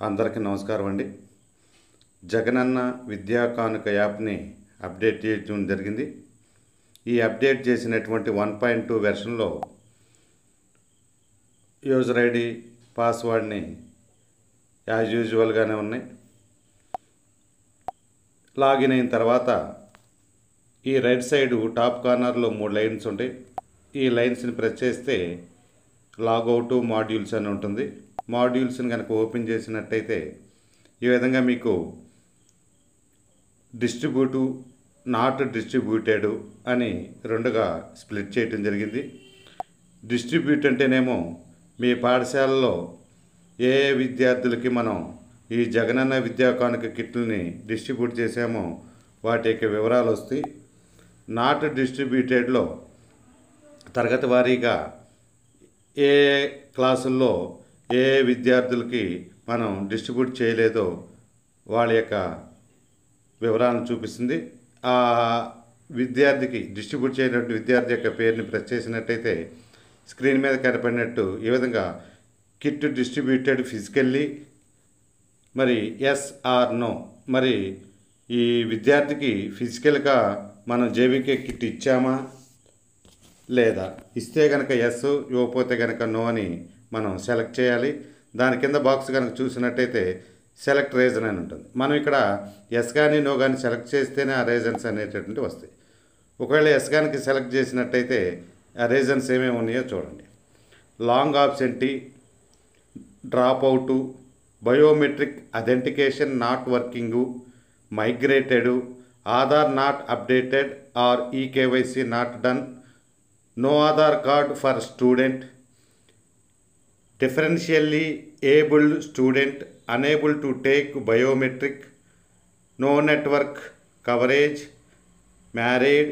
అందరికీ నమస్కారం అండి జగనన్న విద్యా కానుక యాప్ని అప్డేట్ చేయడం జరిగింది ఈ అప్డేట్ చేసినటువంటి వన్ పాయింట్ టూ వెర్షన్లో యూజర్ ఐడి పాస్వర్డ్ని యాజ్ యూజువల్గానే ఉన్నాయి లాగిన్ అయిన తర్వాత ఈ రైట్ సైడ్ టాప్ కార్నర్లో మూడు లైన్స్ ఉంటాయి ఈ లైన్స్ని ప్రెస్ చేస్తే లాగౌట్ మాడ్యూల్స్ అని ఉంటుంది మాడ్యూల్స్ని కనుక ఓపెన్ చేసినట్టయితే ఈ విధంగా మీకు డిస్ట్రిబ్యూటు నాట్ డిస్ట్రిబ్యూటెడ్ అని రెండుగా స్ప్లిట్ చేయటం జరిగింది డిస్ట్రిబ్యూట్ అంటేనేమో మీ పాఠశాలలో ఏ ఏ విద్యార్థులకి మనం ఈ జగనన్న విద్యా కానుక కిట్లని డిస్ట్రిబ్యూట్ చేసామో వాటి యొక్క వివరాలు వస్తాయి నాట్ డిస్ట్రిబ్యూటెడ్లో తరగతి వారీగా ఏ ఏ క్లాసుల్లో ఏ ఏ విద్యార్థులకి మనం డిస్ట్రిబ్యూట్ చేయలేదో వాళ్ళ యొక్క వివరాలను చూపిస్తుంది ఆ విద్యార్థికి డిస్ట్రిబ్యూట్ చేయనటువంటి విద్యార్థి యొక్క పేరుని ప్రెస్ చేసినట్టయితే స్క్రీన్ మీద కనపడినట్టు ఈ విధంగా కిట్ డిస్ట్రిబ్యూటెడ్ ఫిజికల్లీ మరి ఎస్ ఆర్ నో మరి ఈ విద్యార్థికి ఫిజికల్గా మనం జేవికే కిట్ ఇచ్చామా లేదా ఇస్తే కనుక ఎస్ ఇవ్వకపోతే కనుక నో అని మనం సెలెక్ట్ చేయాలి దాని కింద బాక్స్ కనుక చూసినట్టయితే సెలెక్ట్ రీజన్ అని ఉంటుంది మనం ఇక్కడ ఎస్ కానీ నో కానీ సెలెక్ట్ చేస్తేనే ఆ రీజన్స్ అనేటటువంటి వస్తాయి ఒకవేళ ఎస్ కానీ సెలెక్ట్ చేసినట్టయితే ఆ రీజన్స్ ఏమేమి ఉన్నాయో చూడండి long absentee drop out biometric authentication not working migrated Aadhaar not updated or eKYC not done no Aadhaar card for student differentially abled student unable to take biometric no network coverage married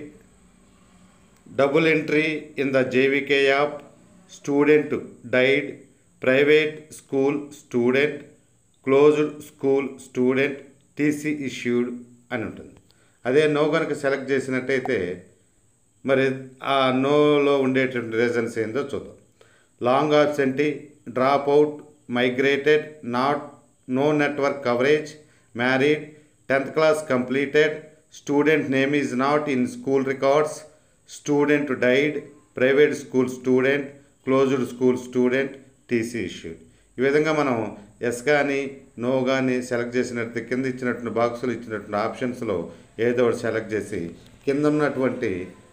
double entry in the JVK app student died private school student closed school student TC issued అని ఉంటుంది అదే no కనుక select చేసినట్టయితే మరి ఆ నోలో ఉండేటువంటి reasons ఏందో చూద్దాం long absentee drop out migrated not no network coverage married tenth class completed student name is not in school records student died private school student closed school student TC issued ఈ విధంగా మనం yes కానీ no కానీ select చేసినట్టు కింద ఇచ్చినటువంటి బాక్సులు ఇచ్చినటువంటి ఆప్షన్స్లో ఏదో ఒకటి సెలెక్ట్ చేసి కింద ఉన్నటువంటి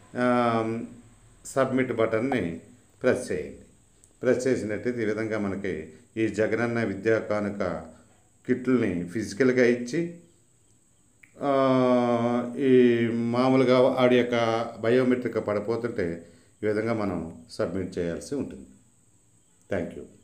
సబ్మిట్ బటన్ని ప్రెస్ చేయండి ప్రెస్ చేసినట్టయితే ఈ విధంగా మనకి ఈ జగనన్న విద్యా కానుక కిట్లని ఫిజికల్గా ఇచ్చి ఆ, ఈ మామూలుగా ఆడి యొక్క బయోమెట్రిక్ పడిపోతుంటే ఈ విధంగా మనం సబ్మిట్ చేయాల్సి ఉంటుంది థ్యాంక్ యూ